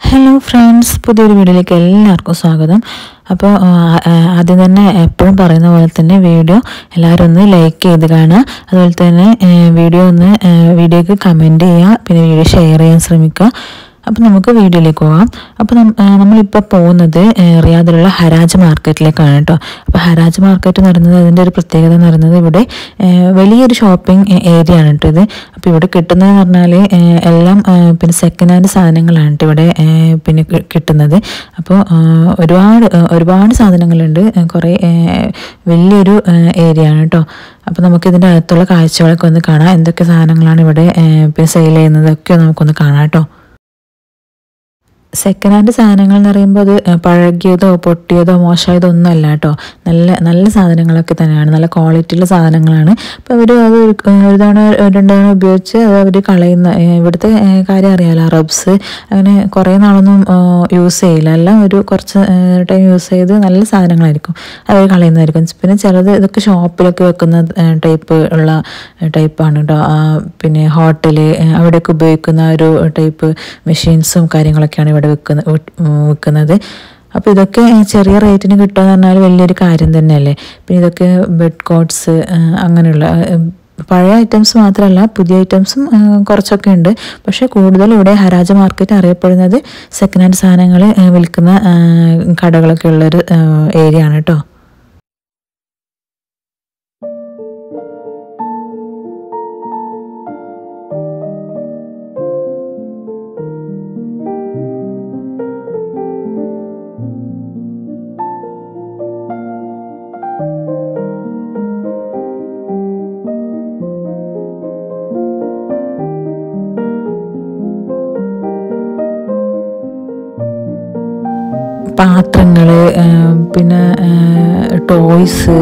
hello friends പുതിയൊരു വീഡിയോയിലേക്ക് എല്ലാവർക്കും സ്വാഗതം അപ്പോൾ ആ, ആ, ആദ്യം തന്നെ എപ്പോഴും പറയുന്ന പോലെ തന്നെ വീഡിയോ എല്ലാവരും ഒന്ന് ലൈക്ക് ചെയ്ത് കാണുക അതുപോലെ തന്നെ ഏ, വീഡിയോ ഒന്ന് ഏ, വീഡിയോക്ക് കമൻറ്റ് ചെയ്യുക പിന്നെ വീഡിയോ ഷെയർ ചെയ്യാൻ ശ്രമിക്കുക അപ്പോൾ നമുക്ക് വീഡിയോയിലേക്ക് പോകാം അപ്പോൾ നം- ആ, നമ്മളിപ്പോൾ പോകുന്നത് ഏ, റിയാദിലുള്ള ഹരാജ് മാർക്കറ്റിലേക്കാണ് കേട്ടോ അപ്പോൾ ഹരാജ് മാർക്കറ്റ് എന്ന് പറയുന്നത് അതിൻ്റെ ഒരു പ്രത്യേകത എന്ന് പറയുന്നത് ഇവിടെ ഏ, വലിയൊരു ഷോപ്പിംഗ് ഏരിയ ആണ് കേട്ടോ ഇത് അപ്പോൾ ഇവിടെ കിട്ടുന്നതെന്ന് പറഞ്ഞാൽ ഏ, എല്ലാം ഏ, പിന്നെ സെക്കൻഡ് ഹാൻഡ് സാധനങ്ങളാണ് കേട്ടോ ഇവിടെ ഏ, പിന്നെ കി- കിട്ടുന്നത് അപ്പോൾ ആ, ഒരുപാട് ഏ, ഒരുപാട് സാധനങ്ങളുണ്ട് ഏ, കുറേ ഏ, വലിയൊരു ഏരിയ ആണ് കേട്ടോ അപ്പോൾ നമുക്ക് ഇതിൻ്റെ അകത്തുള്ള കാഴ്ചകളൊക്കെ ഒന്ന് കാണാം എന്തൊക്കെ സാധനങ്ങളാണ് ഇവിടെ ഏ, പിന്നെ സെയിൽ ചെയ്യുന്നതൊക്കെ നമുക്കൊന്ന് കാണാം കേട്ടോ സെക്കൻഡ് ഹാൻഡ് സാധനങ്ങൾ എന്ന് പറയുമ്പോൾ അത് ഏഹ്, പഴകിയതോ പൊട്ടിയതോ മോശമായതോ ഒന്നും അല്ല കേട്ടോ നല്ല നല്ല സാധനങ്ങളൊക്കെ തന്നെയാണ് നല്ല ക്വാളിറ്റിയുള്ള സാധനങ്ങളാണ് അപ്പോൾ അവർ അത് ഒരു ഏഹ്, ഒരു തവണ രണ്ട് തവണ ഉപയോഗിച്ച് അത് അവർ കളയുന്ന ഏഹ്, ഇവിടുത്തെ ഏഹ്, കാര്യം അറിയാലോ അറബ്സ് അങ്ങനെ കുറേ നാളൊന്നും യൂസ് ചെയ്യില്ല എല്ലാം ഒരു കുറച്ച് ടൈം യൂസ് ചെയ്ത് നല്ല സാധനങ്ങളായിരിക്കും അവർ കളയുന്നതായിരിക്കും പിന്നെ ചിലത് ഇതൊക്കെ ഷോപ്പിലൊക്കെ വെക്കുന്ന ടൈപ്പ് ഉള്ള ടൈപ്പാണ് കേട്ടോ ആ, പിന്നെ ഹോട്ടല് അവിടെയൊക്കെ ഉപയോഗിക്കുന്ന ഒരു ടൈപ്പ് മെഷീൻസും കാര്യങ്ങളൊക്കെയാണ് ഇവിടെ വെക്കുന്ന വെക്കുന്നത് അപ്പോൾ ഇതൊക്കെ ചെറിയ റേറ്റിന് കിട്ടുക എന്ന് പറഞ്ഞാൽ വലിയൊരു കാര്യം തന്നെയല്ലേ പിന്നെ ഇതൊക്കെ ബെഡ് കോട്ട്സ് അങ്ങനെയുള്ള ആ, പഴയ ഐറ്റംസ് മാത്രമല്ല പുതിയ ഐറ്റംസും ആ, കുറച്ചൊക്കെ ഉണ്ട് പക്ഷേ കൂടുതൽ ഇവിടെ ഹരാജ മാർക്കറ്റ് അറിയപ്പെടുന്നത് സെക്കൻഡ് ഹാൻഡ് സാധനങ്ങൾ വിൽക്കുന്ന ആ, കടകളൊക്കെ ഉള്ളൊരു ഏരിയ ആണ് കേട്ടോ പാത്രങ്ങൾ പിന്നെ toys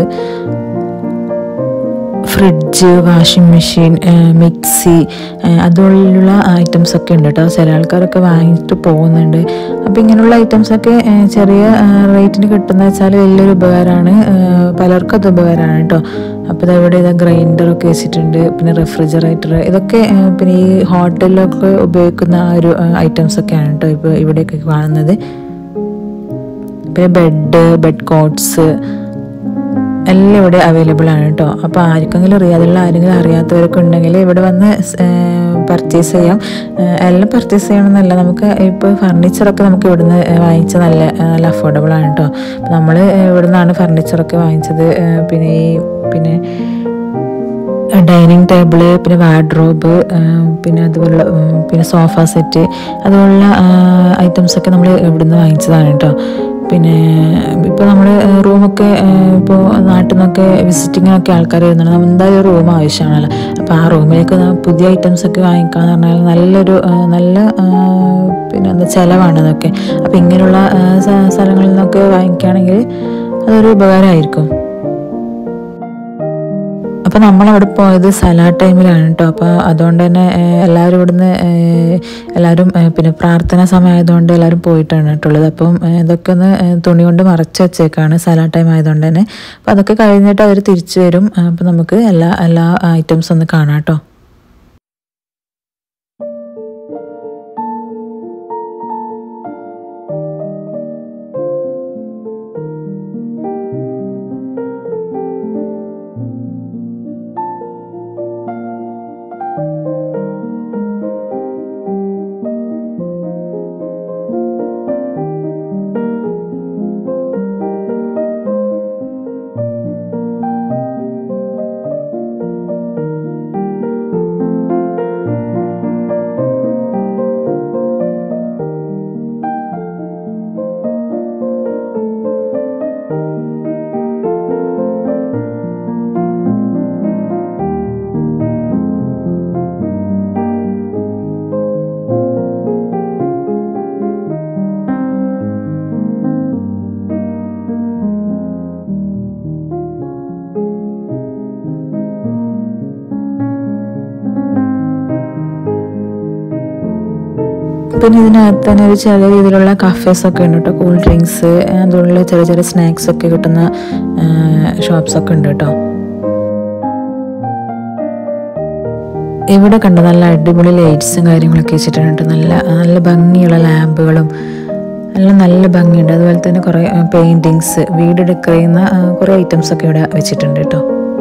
fridge washing machine mixie അതുപോലുള്ള ഐറ്റംസ് ഒക്കെ ഉണ്ട് കേട്ടോ ചില ആൾക്കാരൊക്കെ വാങ്ങിയിട്ട് പോകുന്നുണ്ട് അപ്പോൾ ഇങ്ങനെയുള്ള ഐറ്റംസ് ഒക്കെ ആ, ചെറിയ റേറ്റിന് കിട്ടുന്ന വെച്ചാൽ വലിയൊരു ഉപകാരമാണ് ആ, പലർക്കും അത് ഉപകാരമാണ് കേട്ടോ അപ്പോൾ ഇതാ ഇവിടെ ഇതാ ഗ്രൈൻഡറൊക്കെ വെച്ചിട്ടുണ്ട് പിന്നെ റെഫ്രിജറേറ്റർ ഇതൊക്കെ ആ, പിന്നെ ഈ ഹോട്ടലിലൊക്കെ ഉപയോഗിക്കുന്ന ആ ഒരു ഐറ്റംസ് ഒക്കെയാണ് കേട്ടോ ഇപ്പോൾ ഇവിടെയൊക്കെ കാണുന്നത് പിന്നെ ബെഡ് ബെഡ് കോട്ട്സ് എല്ലാം ഇവിടെ അവൈലബിൾ ആണ് കേട്ടോ അപ്പോൾ ആർക്കെങ്കിലും റിയാദിലുള്ള ആരെങ്കിലും അറിയാത്തവരൊക്കെ ഉണ്ടെങ്കിൽ ഇവിടെ വന്ന് പർച്ചേസ് ചെയ്യാം ഏഹ് എല്ലാം പർച്ചേസ് ചെയ്യണമെന്നല്ല നമുക്ക് ഇപ്പോൾ ഫർണിച്ചറൊക്കെ നമുക്ക് ഇവിടുന്ന് വാങ്ങിച്ച നല്ല നല്ല അഫോർഡബിൾ ആണ് കേട്ടോ നമ്മൾ ഇവിടെ നിന്നാണ് ഫർണിച്ചറൊക്കെ വാങ്ങിച്ചത് ഏഹ് പിന്നെ ഈ പിന്നെ ഡൈനിങ് ടേബിള് പിന്നെ വാർഡ്രോബ് പിന്നെ അതുപോലുള്ള ഉം, പിന്നെ സോഫ സെറ്റ് അതുപോലുള്ള ഐറ്റംസ് ഒക്കെ നമ്മൾ ഇവിടുന്ന് വാങ്ങിച്ചതാണ് കേട്ടോ പിന്നെ ഇപ്പോൾ നമ്മൾ റൂമൊക്കെ ഇപ്പോൾ നാട്ടിൽ നിന്നൊക്കെ വിസിറ്റിങ്ങിനൊക്കെ ആൾക്കാർ വരുന്നുണ്ട് നമ്മൾ എന്തായാലും ഒരു റൂം ആവശ്യമാണല്ലോ അപ്പോൾ ആ റൂമിലേക്ക് ന- പുതിയ ഐറ്റംസ് ഒക്കെ വാങ്ങിക്കാന്ന് പറഞ്ഞാൽ നല്ലൊരു ആ, നല്ല ആ, പിന്നെ എന്താ ചിലവാണ് അതൊക്കെ അപ്പോൾ ഇങ്ങനെയുള്ള ആ, സ- സ്ഥലങ്ങളിൽ നിന്നൊക്കെ വാങ്ങിക്കുകയാണെങ്കിൽ അതൊരു ഉപകാരമായിരിക്കും അപ്പോൾ നമ്മളവിടെ പോയത് സലാഡ് ടൈമിലാണ് കേട്ടോ അപ്പോൾ അതുകൊണ്ട് തന്നെ ഏഹ്, എല്ലാവരും ഇവിടുന്ന് ഏഹ്, എല്ലാവരും ഏഹ്, പിന്നെ പ്രാർത്ഥന സമയമായതുകൊണ്ട് എല്ലാവരും പോയിട്ടാണ് കേട്ടുള്ളത് അപ്പം ഏഹ്, ഇതൊക്കെ ഒന്ന് ഏഹ്, തുണി കൊണ്ട് മറച്ച് വെച്ചേക്കാണ് സലാഡ് ടൈം ആയതുകൊണ്ട് തന്നെ അപ്പോൾ അതൊക്കെ കഴിഞ്ഞിട്ട് അവർ തിരിച്ചു വരും അപ്പോൾ നമുക്ക് എല്ലാ എല്ലാ ഐറ്റംസ് ഒന്ന് കാണാം കേട്ടോ പിന്നെ ഇതിനകത്ത് തന്നെ ഒരു ചെറിയ രീതിയിലുള്ള കഫേസ് ഒക്കെ ഉണ്ട് കേട്ടോ കൂൾ ഡ്രിങ്ക്സ് അതുപോലെ ചെറിയ ചെറിയ സ്നാക്സ് ഒക്കെ കിട്ടുന്ന ഷോപ്സ് ഒക്കെ ഉണ്ട് കേട്ടോ ഇവിടെ കണ്ട നല്ല അടിപൊളി ലൈറ്റ്സും കാര്യങ്ങളൊക്കെ വെച്ചിട്ടുണ്ട് നല്ല നല്ല ഭംഗിയുള്ള ലാമ്പുകളും എല്ലാം നല്ല ഭംഗിയുണ്ട് അതുപോലെ തന്നെ കുറേ പെയിൻറ്റിങ്സ് വീട് ഡെക്കർ ചെയ്യുന്ന ആ, കുറേ ഐറ്റംസ് ഒക്കെ ഇവിടെ വെച്ചിട്ടുണ്ട് കേട്ടോ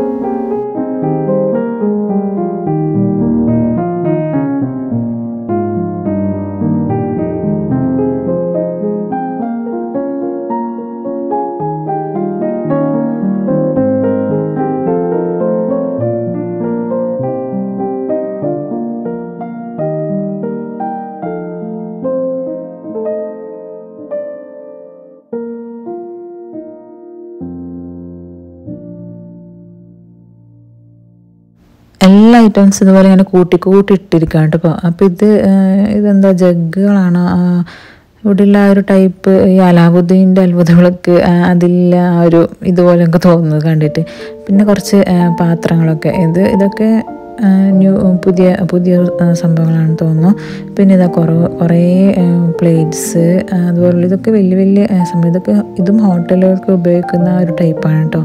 എല്ലാ ഐറ്റംസ് ഇതുപോലെ ഇങ്ങനെ കൂട്ടി കൂട്ടി ഇട്ടിരിക്കുകയാണ് കേട്ടോ അപ്പോൾ അപ്പോൾ ഇത് ആ, ഇതെന്താ ജഗ്ഗുകളാണ് ഇവിടെയുള്ള ആ ഒരു ടൈപ്പ് ഈ അലാവുദ്ദീൻ്റെ അത്ഭുത വിളക്ക് ആ, അതില്ല ആ ഒരു ഇതുപോലെയൊക്കെ തോന്നുന്നത് കണ്ടിട്ട് പിന്നെ കുറച്ച് ആ, പാത്രങ്ങളൊക്കെ ഇത് ഇതൊക്കെ ആ, ന്യൂ പുതിയ പുതിയ ആ, സംഭവങ്ങളാണെന്ന് തോന്നുന്നു പിന്നെ ഇതാ കുറേ കുറേ പ്ലേറ്റ്സ് അതുപോലുള്ള ഇതൊക്കെ വലിയ വലിയ ആ, സംഭവം ഇതൊക്കെ ഇതും ഹോട്ടലുകൾക്ക് ഉപയോഗിക്കുന്ന ആ ഒരു ടൈപ്പാണ് കേട്ടോ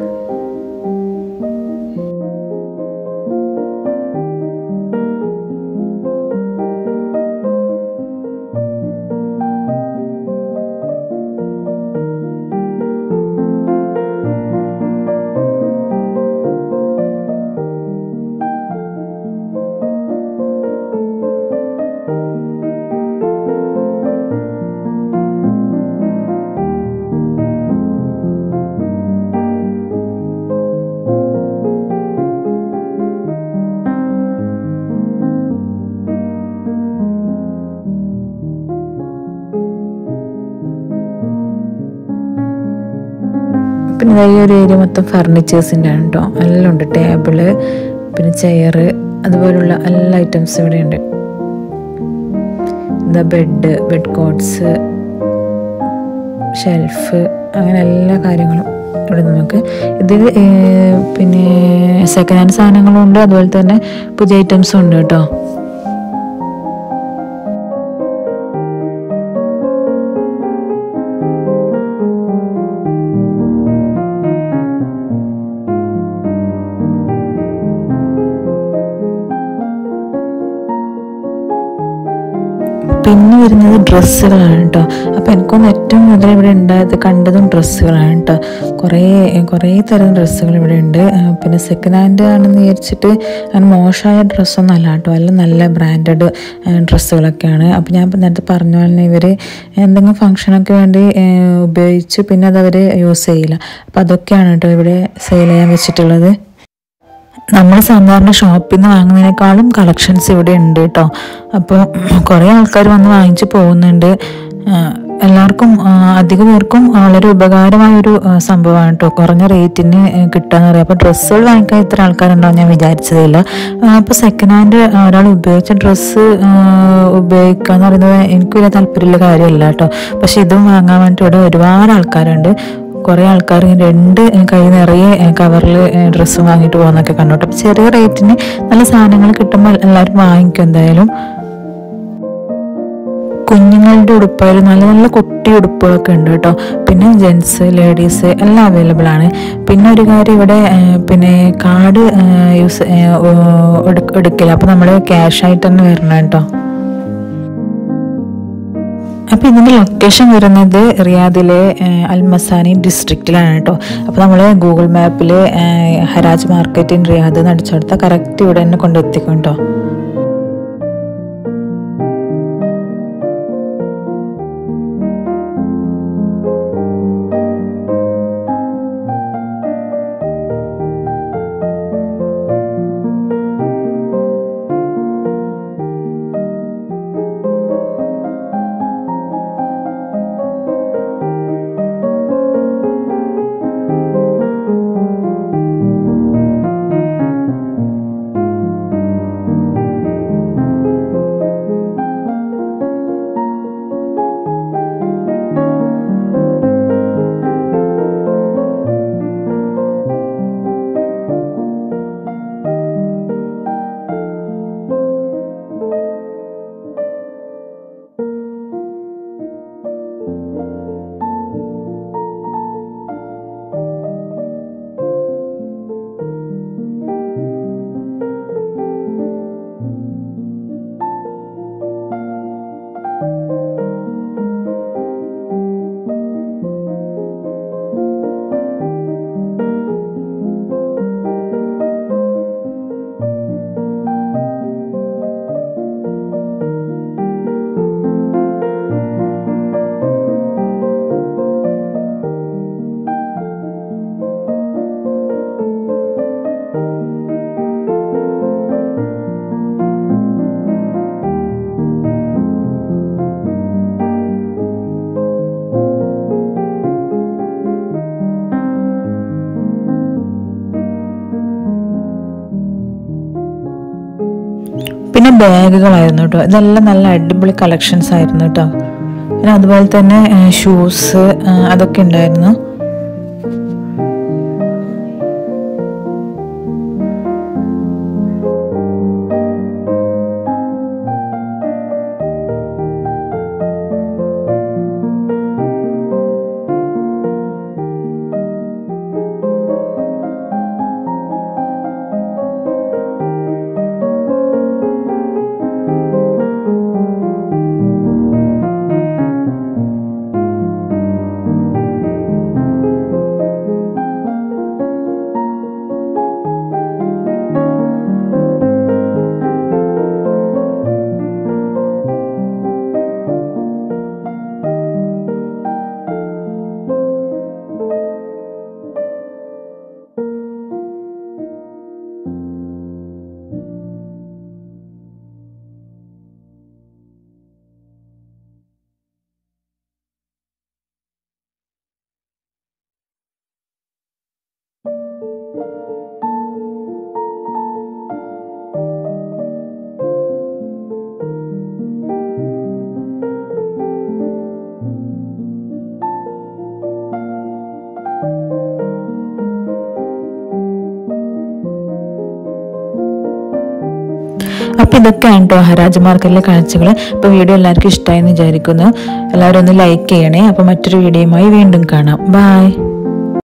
പിന്നെ ദാ ഈ ഒരു ഏരിയ മൊത്തം ഫർണിച്ചേഴ്സിൻ്റെ ആണ് കേട്ടോ എല്ലാം ഉണ്ട് ടേബിള് പിന്നെ ചെയർ അതുപോലുള്ള എല്ലാ ഐറ്റംസും ഇവിടെ ഉണ്ട് എന്താ ബെഡ് ബെഡ് കോട്ട്സ് ഷെൽഫ് അങ്ങനെ എല്ലാ കാര്യങ്ങളും ഇവിടെ നമുക്ക് ഇതിൽ പിന്നെ സെക്കൻഡ് ഹാൻഡ് സാധനങ്ങളും ഉണ്ട് അതുപോലെ തന്നെ പുതിയ ഐറ്റംസും ഉണ്ട് കേട്ടോ പിന്നെ വരുന്നത് ഡ്രസ്സുകളാണ് കേട്ടോ അപ്പോൾ എനിക്കൊന്ന് ഏറ്റവും കൂടുതൽ ഇവിടെ ഉണ്ടായത് കണ്ടതും ഡ്രസ്സുകളാണ് കേട്ടോ കുറേ കുറേ തരം ഡ്രസ്സുകൾ ഇവിടെ ഉണ്ട് ആ, പിന്നെ സെക്കൻഡ് ഹാൻഡ് ആണെന്ന് വിചാരിച്ചിട്ട് അങ്ങനെ മോശമായ ഡ്രസ്സൊന്നും അല്ല കേട്ടോ എല്ലാം നല്ല ബ്രാൻഡഡ് ഡ്രസ്സുകളൊക്കെയാണ് അപ്പോൾ ഞാൻ ഇപ്പം നേരത്തെ പറഞ്ഞ പോലെ തന്നെ ഇവർ എന്തെങ്കിലും ഫംഗ്ഷനൊക്കെ വേണ്ടി ആ, ഉപയോഗിച്ച് പിന്നെ അത് അവർ യൂസ് ചെയ്യില്ല അപ്പോൾ അതൊക്കെയാണ് കേട്ടോ ഇവിടെ സെയിൽ ചെയ്യാൻ വെച്ചിട്ടുള്ളത് നമ്മൾ സാധാരണ ഷോപ്പിൽ നിന്ന് വാങ്ങുന്നതിനേക്കാളും കളക്ഷൻസ് ഇവിടെ ഉണ്ട് കേട്ടോ അപ്പോൾ കുറേ ആൾക്കാർ വന്ന് വാങ്ങിച്ച് പോകുന്നുണ്ട് ആ, എല്ലാവർക്കും ആ, അധിക പേർക്കും വളരെ ഉപകാരമായ ഒരു ആ, സംഭവമാണ് കേട്ടോ കുറഞ്ഞ റേറ്റിന് കിട്ടാന്ന് പറയാം അപ്പോൾ ഡ്രസ്സുകൾ വാങ്ങിക്കാൻ ഇത്ര ആൾക്കാരുണ്ടാവും ഞാൻ വിചാരിച്ചതില്ല അപ്പോൾ സെക്കൻഡ് ഹാൻഡ് ഒരാൾ ഉപയോഗിച്ച ഡ്രസ്സ് ഉപയോഗിക്കുക എന്ന് പറയുന്നത് എനിക്ക് വലിയ താല്പര്യമുള്ള കാര്യമല്ല കേട്ടോ പക്ഷെ ഇതും വാങ്ങാൻ വേണ്ടിയിട്ട് ഇവിടെ ഒരുപാട് ആൾക്കാരുണ്ട് കുറേ ആൾക്കാർ ഇങ്ങനെ രണ്ട് കൈ നിറയെ കവറിൽ ഡ്രസ്സ് വാങ്ങിയിട്ട് പോകുന്നൊക്കെ കണ്ടോട്ടെ അപ്പം ചെറിയ റേറ്റിന് നല്ല സാധനങ്ങൾ കിട്ടുമ്പോൾ എല്ലാവരും വാങ്ങിക്കും എന്തായാലും കുഞ്ഞുങ്ങളുടെ ഉടുപ്പുകൾ നല്ല നല്ല കുട്ടി ഉടുപ്പുകളൊക്കെ ഉണ്ട് കേട്ടോ പിന്നെ ജെൻസ് ലേഡീസ് എല്ലാം അവൈലബിൾ ആണ് പിന്നെ ഒരു കാര്യം ഇവിടെ ആ, പിന്നെ കാർഡ് യൂസ് എടുക്കില്ല അപ്പോൾ നമ്മൾ ക്യാഷ് ആയിട്ട് തന്നെ വരണം കേട്ടോ അപ്പോൾ ഇതിൻ്റെ ലൊക്കേഷൻ വരുന്നത് റിയാദിലെ ഏഹ്, അൽമസാനി ഡിസ്ട്രിക്റ്റിലാണ് കേട്ടോ അപ്പോൾ നമ്മൾ ഗൂഗിൾ മാപ്പിൽ ഹരാജ് മാർക്കറ്റ് ഇൻ റിയാദ് എന്ന് അടിച്ചു കൊടുത്താൽ കറക്റ്റ് ഇവിടെ തന്നെ കൊണ്ടെത്തിക്കും കേട്ടോ ബാഗുകളായിരുന്നു കേട്ടോ ഇതെല്ലാം നല്ല അടിപൊളി കളക്ഷൻസ് ആയിരുന്നു കേട്ടോ പിന്നെ അതുപോലെ തന്നെ ഷൂസ് അതൊക്കെ ഉണ്ടായിരുന്നു അപ്പോൾ ഇതൊക്കെയാണ് കേട്ടോ ഹരാജ് മാർക്കറ്റിലെ കാഴ്ചകൾ ഇപ്പോൾ വീഡിയോ എല്ലാവർക്കും ഇഷ്ടമായെന്ന് വിചാരിക്കുന്നു എല്ലാവരും ഒന്ന് ലൈക്ക് ചെയ്യണേ അപ്പോൾ മറ്റൊരു വീഡിയോയുമായി വീണ്ടും കാണാം ബായ്